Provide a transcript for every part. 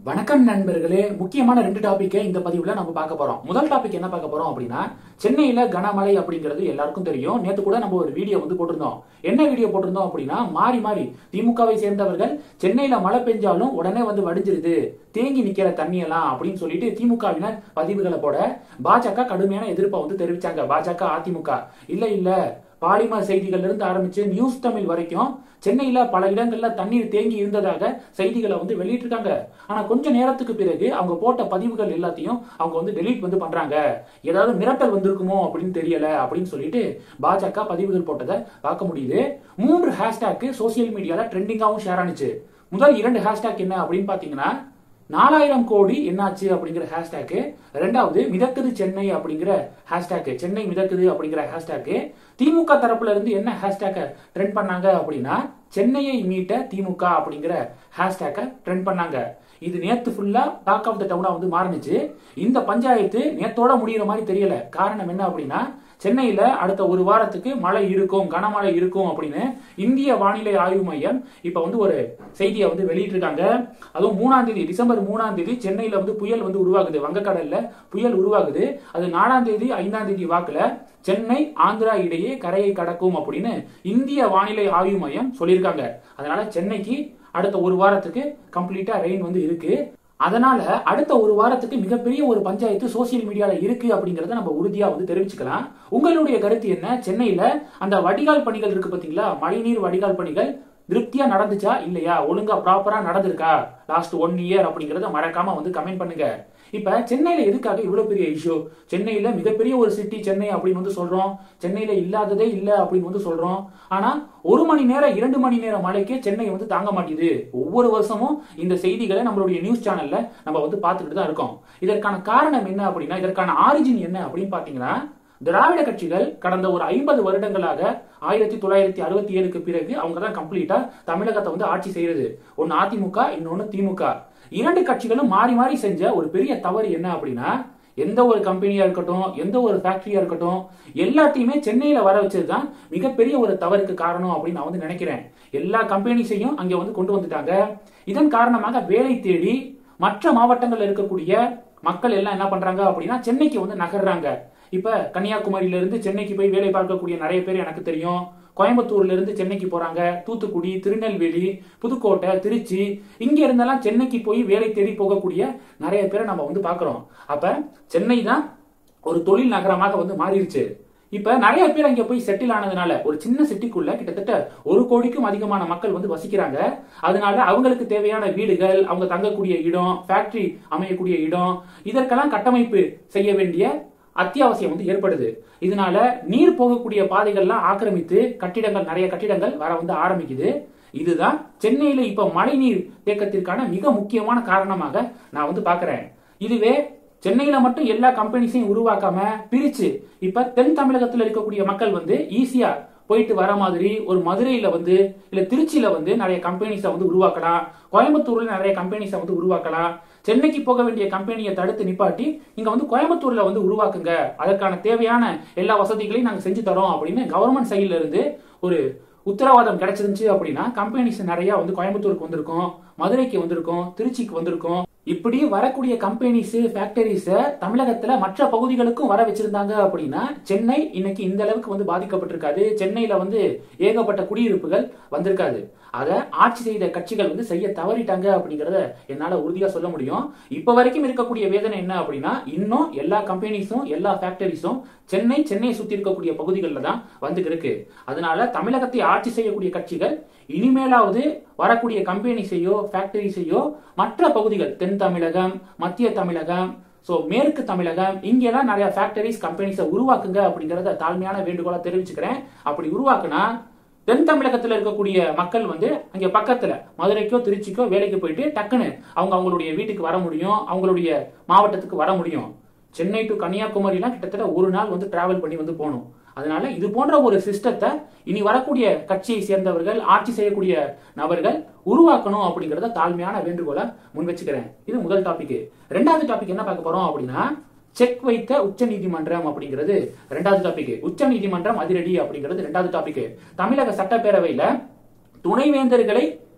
வணக்கம் நண்பர்களே முக்கியமான ரெண்டு டாபிக்கை இந்த பதிவுல நம்ம பார்க்க போறோம் முதல் டாபிக் என்ன பார்க்க போறோம் அப்படின்னா சென்னையில கனமழை அப்படிங்கிறது எல்லாருக்கும் தெரியும் நேத்து கூட நம்ம ஒரு வீடியோ வந்து போட்டிருந்தோம் என்ன வீடியோ போட்டிருந்தோம் அப்படின்னா மாறி மாறி திமுகவை சேர்ந்தவர்கள் சென்னையில மழை பெஞ்சாலும் உடனே வந்து வடிஞ்சிருது தேங்கி நிக்கிற தண்ணியெல்லாம் அப்படின்னு சொல்லிட்டு திமுகவினர் பதிவுகளை போட பாஜக கடுமையான எதிர்ப்பை வந்து தெரிவிச்சாங்க பாஜக அதிமுக இல்ல இல்ல பாலிமர் செய்திகள்ல இருந்து ஆரம்பிச்சு நியூஸ் தமிழ் வரைக்கும் சென்னையில பல இடங்கள்ல தண்ணீர் தேங்கி இருந்ததாக செய்திகளை வந்து வெளியிட்டிருக்காங்க ஆனா கொஞ்ச நேரத்துக்கு பிறகு அவங்க போட்ட பதிவுகள் எல்லாத்தையும் அவங்க வந்து டெலீட் வந்து பண்றாங்க ஏதாவது மிரட்டல் வந்திருக்குமோ அப்படின்னு தெரியல அப்படின்னு சொல்லிட்டு பாஜக பதிவுகள் போட்டதை பார்க்க முடியுது மூன்று ஹேஷ்டேக் சோசியல் மீடியால ட்ரெண்டிங்காவும் ஷேர் ஆனிச்சு முதல் இரண்டு ஹேஷ்டேக் என்ன அப்படின்னு பாத்தீங்கன்னா நாலாயிரம் கோடி என்னாச்சு அப்படிங்கிற ஹேஷ்டேக் ரெண்டாவது மிதக்குது சென்னை அப்படிங்கிற ஹேஷ்டேக் சென்னை மிதக்குது அப்படிங்கிற ஹேஷ்டேக் திமுக தரப்புல இருந்து என்ன ஹேஷ்டேக் ட்ரெண்ட் பண்ணாங்க அப்படின்னா சென்னையை மீட்ட திமுக அப்படிங்கிற ஹேஷ்டேக்க ட்ரெண்ட் பண்ணாங்க இது நேத்து ஃபுல்லா டாக் ஆஃப் த டவுனா வந்து மாறுனுச்சு இந்த பஞ்சாயத்து நேத்தோட முடியிற மாதிரி தெரியல காரணம் என்ன அப்படின்னா சென்னையில அடுத்த ஒரு வாரத்துக்கு மழை இருக்கும் கனமழை இருக்கும் அப்படின்னு இந்திய வானிலை ஆய்வு மையம் இப்ப வந்து ஒரு செய்தியை வந்து வெளியிட்டிருக்காங்க அதுவும் மூணாம் தேதி டிசம்பர் மூணாம் தேதி சென்னையில வந்து புயல் வந்து உருவாகுது வங்கக்கடல்ல புயல் உருவாகுது அது நாலாம் தேதி ஐந்தாம் தேதி வாக்குல சென்னை ஆந்திரா இடையே கரையை கடக்கும் அப்படின்னு இந்திய வானிலை ஆய்வு மையம் சொல்லியிருக்காங்க அதனால சென்னைக்கு அடுத்த ஒரு வாரத்துக்கு கம்ப்ளீட்டா ரெயின் வந்து இருக்கு அதனால அடுத்த ஒரு வாரத்துக்கு மிகப்பெரிய ஒரு பஞ்சாயத்து சோசியல் மீடியால இருக்கு அப்படிங்கறத நம்ம உறுதியா வந்து தெரிவிச்சுக்கலாம் உங்களுடைய கருத்து என்ன சென்னையில அந்த வடிகால் பணிகள் இருக்கு பாத்தீங்களா மழைநீர் வடிகால் பணிகள் திருப்தியா நடந்துச்சா இல்லையா ஒழுங்கா ப்ராப்பரா நடந்திருக்கா லாஸ்ட் ஒன் இயர் அப்படிங்கறத மறக்காம வந்து கமெண்ட் பண்ணுங்க இப்ப சென்னையில எதுக்காக இவ்வளவு பெரிய இஷ்யூ சென்னையில மிகப்பெரிய ஒரு சிட்டி சென்னை அப்படின்னு வந்து சொல்றோம் சென்னையில இல்லாததே இல்ல அப்படின்னு வந்து சொல்றோம் ஆனா ஒரு மணி நேரம் இரண்டு மணி நேரம் மழைக்கே சென்னை வந்து தாங்க மாட்டேது ஒவ்வொரு வருஷமும் இந்த செய்திகளை நம்மளுடைய நியூஸ் சேனல்ல நம்ம வந்து பார்த்துக்கிட்டு தான் இருக்கோம் இதற்கான காரணம் என்ன அப்படின்னா இதற்கான ஆரிஜின் என்ன அப்படின்னு பாத்தீங்கன்னா திராவிட கட்சிகள் கடந்த ஒரு ஐம்பது வருடங்களாக ஆயிரத்தி தொள்ளாயிரத்தி அறுபத்தி ஏழுக்கு பிறகு அவங்க தான் கம்ப்ளீட்டா தமிழகத்தை வந்து ஆட்சி செய்யறது ஒன்னு அதிமுக இன்னொன்னு திமுக இரண்டு கட்சிகளும் மாறி மாறி செஞ்ச ஒரு பெரிய தவறு என்ன அப்படின்னா எந்த ஒரு கம்பெனியா இருக்கட்டும் எந்த ஒரு ஃபேக்டரியா இருக்கட்டும் எல்லாத்தையுமே சென்னையில வர வச்சதுதான் மிகப்பெரிய ஒரு தவறுக்கு காரணம் அப்படின்னு நான் வந்து நினைக்கிறேன் எல்லா கம்பெனிஸையும் அங்க வந்து கொண்டு வந்துட்டாங்க இதன் காரணமாக வேலை தேடி மற்ற மாவட்டங்கள்ல இருக்கக்கூடிய மக்கள் எல்லாம் என்ன பண்றாங்க அப்படின்னா சென்னைக்கு வந்து நகர்றாங்க இப்ப கன்னியாகுமரியில இருந்து சென்னைக்கு போய் வேலை பார்க்கக்கூடிய நிறைய பேர் எனக்கு தெரியும் கோயம்புத்தூர்ல இருந்து சென்னைக்கு போறாங்க தூத்துக்குடி திருநெல்வேலி புதுக்கோட்டை திருச்சி இங்க இருந்தெல்லாம் சென்னைக்கு போய் வேலை தேடி போகக்கூடிய நிறைய பேரை நம்ம வந்து பாக்குறோம் அப்ப சென்னை தான் ஒரு தொழில் நகரமாக வந்து மாறிடுச்சு இப்ப நிறைய பேர் அங்க போய் செட்டில் ஆனதுனால ஒரு சின்ன சிட்டிக்குள்ள கிட்டத்தட்ட ஒரு கோடிக்கும் அதிகமான மக்கள் வந்து வசிக்கிறாங்க அதனால அவங்களுக்கு தேவையான வீடுகள் அவங்க தங்கக்கூடிய இடம் ஃபேக்டரி அமையக்கூடிய இடம் இதற்கெல்லாம் கட்டமைப்பு செய்ய வேண்டிய அத்தியாவசியம் வந்து ஏற்படுது இதனால நீர் போகக்கூடிய பாதைகள்லாம் ஆக்கிரமித்து கட்டிடங்கள் நிறைய கட்டிடங்கள் வர வந்து ஆரம்பிக்குது இதுதான் சென்னையில இப்ப மழைநீர் தேக்கத்திற்கான மிக முக்கியமான காரணமாக நான் வந்து பாக்குறேன் இதுவே சென்னையில மட்டும் எல்லா கம்பெனிஸையும் உருவாக்காம பிரிச்சு இப்ப தென் தமிழகத்துல இருக்கக்கூடிய மக்கள் வந்து ஈஸியா போயிட்டு வர மாதிரி ஒரு மதுரையில வந்து இல்ல திருச்சியில வந்து நிறைய கம்பெனிஸை வந்து உருவாக்கலாம் கோயம்புத்தூர்ல நிறைய கம்பெனிஸை வந்து உருவாக்கலாம் சென்னைக்கு போக வேண்டிய கம்பெனியை தடுத்து நிப்பாட்டி இங்க வந்து கோயம்புத்தூர்ல வந்து உருவாக்குங்க அதற்கான தேவையான எல்லா வசதிகளையும் நாங்க செஞ்சு தரோம் அப்படின்னு கவர்மெண்ட் சைட்ல இருந்து ஒரு உத்தரவாதம் கிடைச்சிருந்துச்சு அப்படின்னா கம்பெனிஸ் நிறைய வந்து கோயம்புத்தூருக்கு வந்திருக்கும் மதுரைக்கு வந்திருக்கும் திருச்சிக்கு வந்திருக்கும் இப்படி வரக்கூடிய கம்பெனிஸ் ஃபேக்டரிஸ தமிழகத்துல மற்ற பகுதிகளுக்கும் வர வச்சிருந்தாங்க அப்படின்னா சென்னை இன்னைக்கு இந்த அளவுக்கு வந்து பாதிக்கப்பட்டிருக்காது சென்னையில வந்து ஏகப்பட்ட குடியிருப்புகள் வந்திருக்காது அதை ஆட்சி செய்த கட்சிகள் வந்து செய்ய தவறிட்டாங்க அப்படிங்கறத என்னால உறுதியா சொல்ல முடியும் இப்ப வரைக்கும் இருக்கக்கூடிய வேதனை என்ன அப்படின்னா இன்னும் எல்லா கம்பெனிஸும் எல்லா ஃபேக்டரிஸும் சென்னை சென்னையை சுத்தி இருக்கக்கூடிய பகுதிகளில் தான் வந்து இருக்கு அதனால தமிழகத்தை ஆட்சி செய்யக்கூடிய கட்சிகள் இனிமேலாவது வரக்கூடிய கம்பெனிஸையோ ஃபேக்டரிஸையோ மற்ற பகுதிகள் தென் தமிழகம் மத்திய தமிழகம் சோ மேற்கு தமிழகம் இங்கெல்லாம் நிறைய ஃபேக்டரிஸ் கம்பெனிஸை உருவாக்குங்க அப்படிங்கறத தாழ்மையான வேண்டுகோளா தெரிவிச்சுக்கிறேன் அப்படி உருவாக்குனா தென் தமிழகத்துல இருக்கக்கூடிய மக்கள் வந்து அங்க பக்கத்துல மதுரைக்கோ திருச்சிக்கோ வேலைக்கு போயிட்டு டக்குன்னு அவங்க அவங்களுடைய வீட்டுக்கு வர முடியும் அவங்களுடைய மாவட்டத்துக்கு வர முடியும் சென்னை டு கன்னியாகுமரிலாம் கிட்டத்தட்ட ஒரு நாள் வந்து டிராவல் பண்ணி வந்து போகணும் அதனால இது போன்ற ஒரு சிஸ்டத்தை இனி வரக்கூடிய கட்சியை சேர்ந்தவர்கள் ஆட்சி செய்யக்கூடிய நபர்கள் உருவாக்கணும் அப்படிங்கறத தாழ்மையான வேண்டுகோளை முன் வச்சுக்கிறேன் இது முதல் டாபிக் ரெண்டாவது டாபிக் என்ன பார்க்க போறோம் அப்படின்னா செக் வைத்த உச்ச நீதிமன்றம் அப்படிங்கிறது ரெண்டாவது டாபிக் உச்ச நீதிமன்றம் அதிரடி அப்படிங்கிறது ரெண்டாவது டாபிக் தமிழக சட்டப்பேரவையில துணைவேந்தர்களை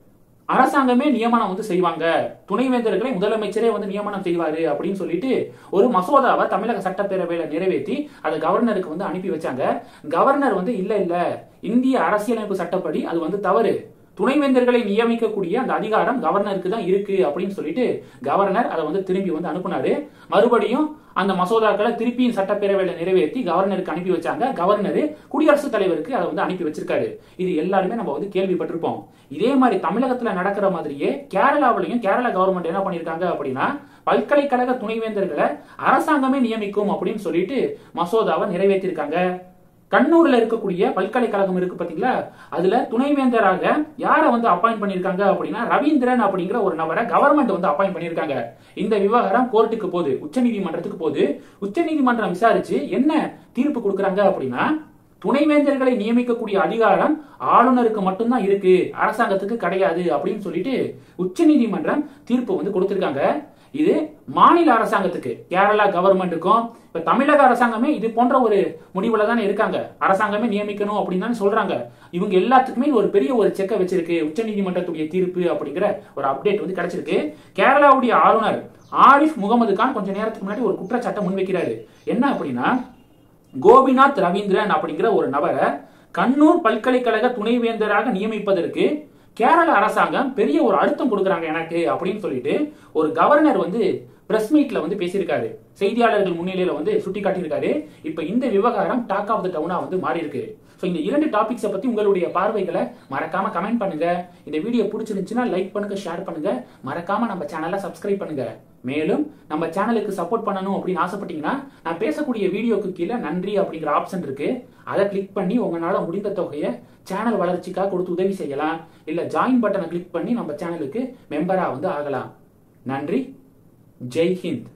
அரசாங்கமே நியமனம் வந்து செய்வாங்க துணைவேந்தர்களை முதலமைச்சரே வந்து நியமனம் செய்வாரு அப்படின்னு சொல்லிட்டு ஒரு மசோதாவை தமிழக சட்டப்பேரவையில நிறைவேற்றி அதை கவர்னருக்கு வந்து அனுப்பி வச்சாங்க கவர்னர் வந்து இல்ல இல்ல இந்திய அரசியலமைப்பு சட்டப்படி அது வந்து தவறு துணைவேந்தர்களை நியமிக்கக்கூடிய அந்த அதிகாரம் கவர்னருக்கு தான் இருக்கு அப்படின்னு சொல்லிட்டு கவர்னர் அதை வந்து திரும்பி வந்து அனுப்புனாரு மறுபடியும் அந்த மசோதாக்களை திருப்பியும் சட்டப்பேரவையில நிறைவேற்றி கவர்னருக்கு அனுப்பி வச்சாங்க கவர்னர் குடியரசுத் தலைவருக்கு அதை வந்து அனுப்பி வச்சிருக்காரு இது எல்லாருமே நம்ம வந்து கேள்விப்பட்டிருப்போம் இதே மாதிரி தமிழகத்துல நடக்கிற மாதிரியே கேரளாவிலையும் கேரளா கவர்மெண்ட் என்ன பண்ணிருக்காங்க அப்படின்னா பல்கலைக்கழக துணைவேந்தர்களை அரசாங்கமே நியமிக்கும் அப்படின்னு சொல்லிட்டு மசோதாவை நிறைவேற்றிருக்காங்க கண்ணூர்ல இருக்கக்கூடிய பல்கலைக்கழகம் இருக்கு பாத்தீங்களா அதுல துணைவேந்தராக யாரை வந்து அப்பாயிண்ட் பண்ணிருக்காங்க அப்படின்னா ரவீந்திரன் அப்படிங்கிற ஒரு நபரை கவர்மெண்ட் வந்து அப்பாயிண்ட் பண்ணிருக்காங்க இந்த விவகாரம் கோர்ட்டுக்கு போகுது உச்சநீதிமன்றத்துக்கு போகுது உச்சநீதிமன்றம் விசாரிச்சு என்ன தீர்ப்பு கொடுக்கறாங்க அப்படின்னா துணைவேந்தர்களை நியமிக்கக்கூடிய அதிகாரம் ஆளுநருக்கு மட்டும்தான் இருக்கு அரசாங்கத்துக்கு கிடையாது அப்படின்னு சொல்லிட்டு உச்சநீதிமன்றம் தீர்ப்பு வந்து கொடுத்திருக்காங்க இது மாநில அரசாங்கத்துக்கு கேரளா கவர்மெண்ட்டுக்கும் இப்ப தமிழக அரசாங்கமே இது போன்ற ஒரு முடிவுல தானே இருக்காங்க அரசாங்கமே நியமிக்கணும் அப்படின்னு தானே சொல்றாங்க இவங்க எல்லாத்துக்குமே ஒரு பெரிய ஒரு செக்கை வச்சிருக்கு உச்சநீதிமன்றத்துடைய தீர்ப்பு அப்படிங்கிற ஒரு அப்டேட் வந்து கிடைச்சிருக்கு கேரளாவுடைய ஆளுநர் ஆரிஃப் முகமது கான் கொஞ்ச நேரத்துக்கு முன்னாடி ஒரு குற்றச்சாட்டை முன்வைக்கிறாரு என்ன அப்படின்னா கோபிநாத் ரவீந்திரன் அப்படிங்கிற ஒரு நபரை கண்ணூர் பல்கலைக்கழக துணைவேந்தராக நியமிப்பதற்கு கேரள அரசாங்கம் பெரிய ஒரு அழுத்தம் கொடுக்கறாங்க எனக்கு அப்படின்னு சொல்லிட்டு ஒரு கவர்னர் வந்து பிரஸ் மீட்ல வந்து பேசியிருக்காரு செய்தியாளர்கள் முன்னிலையில வந்து சுட்டி காட்டியிருக்காரு இப்ப இந்த விவகாரம் டாக் ஆஃப் த டவுனா வந்து மாறி இருக்கு ஸோ இந்த இரண்டு டாபிக்ஸை பத்தி உங்களுடைய பார்வைகளை மறக்காம கமெண்ட் பண்ணுங்க இந்த வீடியோ பிடிச்சிருந்துச்சுன்னா லைக் பண்ணுங்க ஷேர் பண்ணுங்க மறக்காம நம்ம சேனலை சப்ஸ்கிரைப் பண்ணுங்க மேலும் நம்ம சேனலுக்கு சப்போர்ட் பண்ணணும் அப்படின்னு ஆசைப்பட்டீங்கன்னா நான் பேசக்கூடிய வீடியோக்கு கீழே நன்றி அப்படிங்கிற ஆப்ஷன் இருக்கு அதை கிளிக் பண்ணி உங்களால முடிந்த தொகையை சேனல் வளர்ச்சிக்காக கொடுத்து உதவி செய்யலாம் இல்ல ஜாயின் பட்டனை கிளிக் பண்ணி நம்ம சேனலுக்கு மெம்பரா வந்து ஆகலாம் நன்றி ஜெய் ஹிந்த்